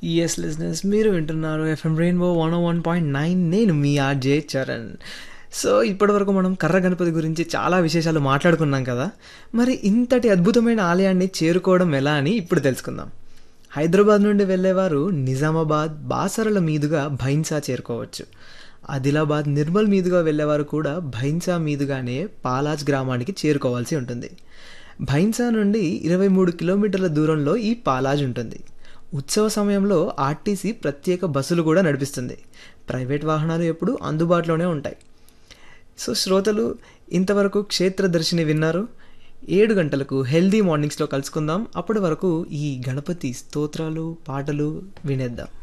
yes listeners మీరు వింటున్నారు FM rainbow one one point nine నేను మీ ఆర్జే చరణ్ సో ఇప్పటివరకు మనం కర్ర గణపతి గురించి చాలా విశేషాలు మాట్లాడుకున్నాం కదా మరి ఇంతటి అద్భుతమైన ఆలయాన్ని చేరుకోవడం ఎలా అని ఇప్పుడు తెలుసుకుందాం హైదరాబాద్ నుండి వెళ్ళేవారు నిజామాబాద్ బాసరల మీదుగా భైన్సా చేరుకోవచ్చు ఆదిలాబాద్ నిర్మల్ మీదుగా వెళ్ళేవారు కూడా భైన్సా మీదుగానే పాలాజ్ గ్రామానికి చేరుకోవాల్సి ఉంటుంది భైన్సా నుండి ఇరవై మూడు కిలోమీటర్ల దూరంలో ఈ పాలాజ్ ఉంటుంది ఉత్సవ సమయంలో ఆర్టీసీ ప్రత్యేక బస్సులు కూడా నడిపిస్తుంది ప్రైవేట్ వాహనాలు ఎప్పుడు అందుబాటులోనే ఉంటాయి సో శ్రోతలు ఇంతవరకు క్షేత్ర దర్శిని విన్నారు ఏడు గంటలకు హెల్దీ మార్నింగ్స్లో కలుసుకుందాం అప్పటి వరకు ఈ గణపతి స్తోత్రాలు పాటలు వినేద్దాం